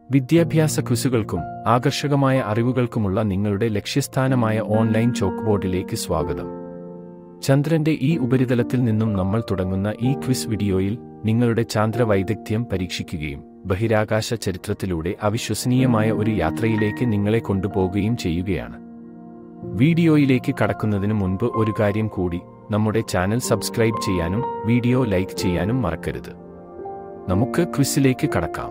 വിദ്യാഭ്യാസ ക്വിസുകൾക്കും ആകർഷകമായ അറിവുകൾക്കുമുള്ള നിങ്ങളുടെ ലക്ഷ്യസ്ഥാനമായ ഓൺലൈൻ ചോക്ക്ബോർഡിലേക്ക് സ്വാഗതം ചന്ദ്രന്റെ ഈ ഉപരിതലത്തിൽ നിന്നും നമ്മൾ തുടങ്ങുന്ന ഈ ക്വിസ് വീഡിയോയിൽ നിങ്ങളുടെ ചാന്ദ്ര വൈദഗ്ധ്യം പരീക്ഷിക്കുകയും ബഹിരാകാശ ചരിത്രത്തിലൂടെ അവിശ്വസനീയമായ ഒരു യാത്രയിലേക്ക് നിങ്ങളെ കൊണ്ടുപോകുകയും ചെയ്യുകയാണ് വീഡിയോയിലേക്ക് കടക്കുന്നതിന് മുൻപ് ഒരു കാര്യം കൂടി നമ്മുടെ ചാനൽ സബ്സ്ക്രൈബ് ചെയ്യാനും വീഡിയോ ലൈക്ക് ചെയ്യാനും മറക്കരുത് നമുക്ക് ക്വിസിലേക്ക് കടക്കാം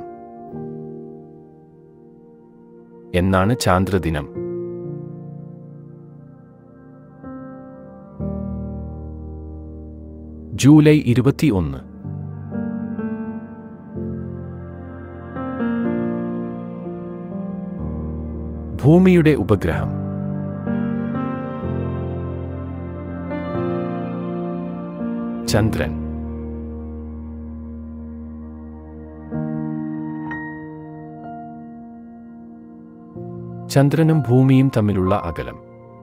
എന്നാണ് ചാന്ദ്രദിനം ജൂലൈ ഇരുപത്തിയൊന്ന് ഭൂമിയുടെ ഉപഗ്രഹം ചന്ദ്രൻ ചന്ദ്രനും ഭൂമിയും തമ്മിലുള്ള അകലം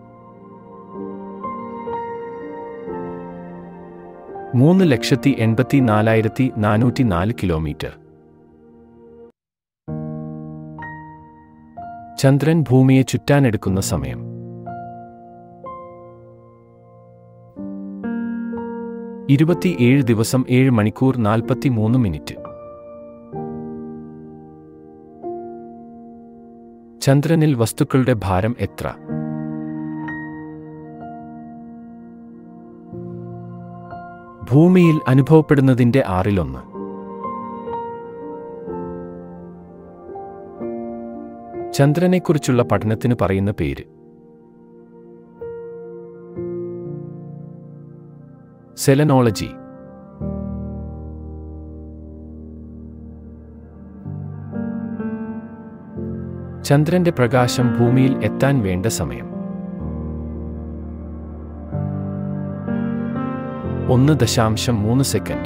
മൂന്ന് ലക്ഷത്തി എൺപത്തി നാലായിരത്തി നാനൂറ്റി നാല് കിലോമീറ്റർ ചന്ദ്രൻ ഭൂമിയെ ചുറ്റാനെടുക്കുന്ന സമയം ഇരുപത്തിയേഴ് ദിവസം ഏഴ് മണിക്കൂർ നാൽപ്പത്തി മൂന്ന് മിനിറ്റ് ചന്ദ്രനിൽ വസ്തുക്കളുടെ ഭാരം എത്ര ഭൂമിയിൽ അനുഭവപ്പെടുന്നതിന്റെ ആറിലൊന്ന് ചന്ദ്രനെക്കുറിച്ചുള്ള പഠനത്തിന് പറയുന്ന പേര് സെലനോളജി ചന്ദ്രന്റെ പ്രകാശം ഭൂമിയിൽ എത്താൻ വേണ്ട സമയം ഒന്ന് ദശാംശം മൂന്ന് സെക്കൻഡ്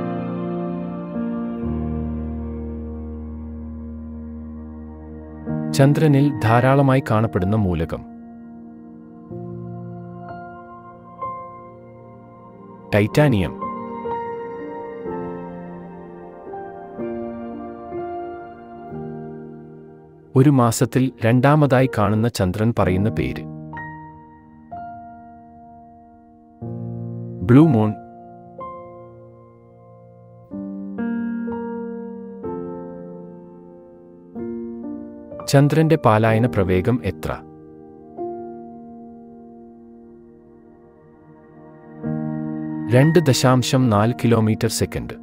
ചന്ദ്രനിൽ ധാരാളമായി കാണപ്പെടുന്ന മൂലകം ടൈറ്റാനിയം ഒരു മാസത്തിൽ രണ്ടാമതായി കാണുന്ന ചന്ദ്രൻ പറയുന്ന പേര് ബ്ലൂ മൂൺ ചന്ദ്രന്റെ പാലായന പ്രവേഗം എത്ര രണ്ട് ദശാംശം നാല് കിലോമീറ്റർ സെക്കൻഡ്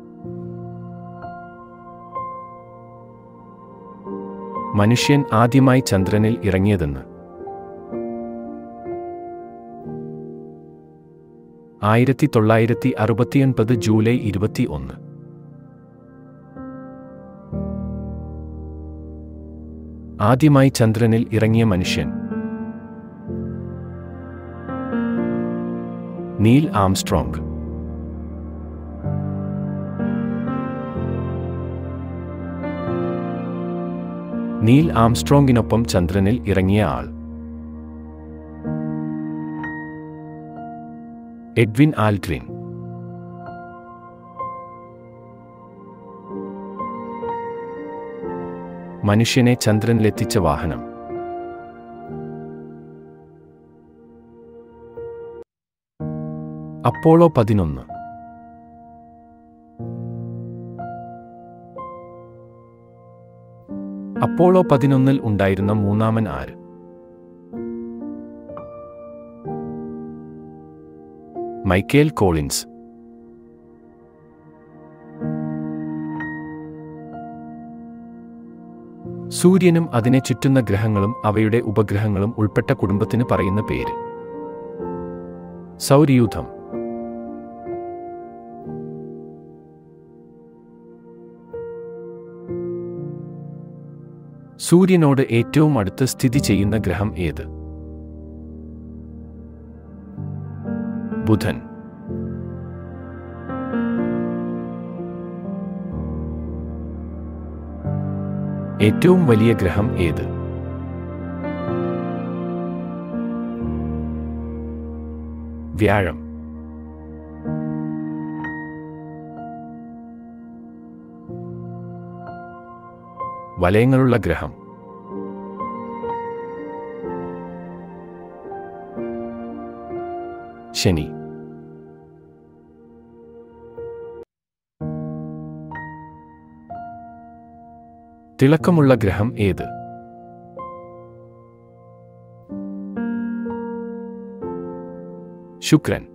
മനുഷ്യൻ ആദ്യമായി ചന്ദ്രനിൽ ഇറങ്ങിയതെന്ന് ആയിരത്തി തൊള്ളായിരത്തി അറുപത്തിയൊൻപത് ജൂലൈ ഇരുപത്തി ഒന്ന് ആദ്യമായി ചന്ദ്രനിൽ ഇറങ്ങിയ മനുഷ്യൻ നീൽ ആംസ്ട്രോങ് നീൽ ആംസ്ട്രോങ്ങിനൊപ്പം ചന്ദ്രനിൽ ഇറങ്ങിയ ആൾ എഡ്വിൻ ആൽഡ്രിൻ മനുഷ്യനെ ചന്ദ്രനിലെത്തിച്ച വാഹനം അപ്പോളോ പതിനൊന്ന് അപ്പോളോ പതിനൊന്നിൽ ഉണ്ടായിരുന്ന മൂന്നാമൻ ആര് മൈക്കേൽ കോളിൻസ് സൂര്യനും അതിനെ ചുറ്റുന്ന ഗ്രഹങ്ങളും അവയുടെ ഉപഗ്രഹങ്ങളും ഉൾപ്പെട്ട കുടുംബത്തിന് പറയുന്ന പേര് സൗരയൂഥം സൂര്യനോട് ഏറ്റവും അടുത്ത് സ്ഥിതി ചെയ്യുന്ന ഗ്രഹം ഏത് ബുധൻ ഏറ്റവും വലിയ ഗ്രഹം ഏത് വ്യാഴം വലയങ്ങളുള്ള ഗ്രഹം ശനി തിളക്കമുള്ള ഗ്രഹം ഏത് ശുക്രൻ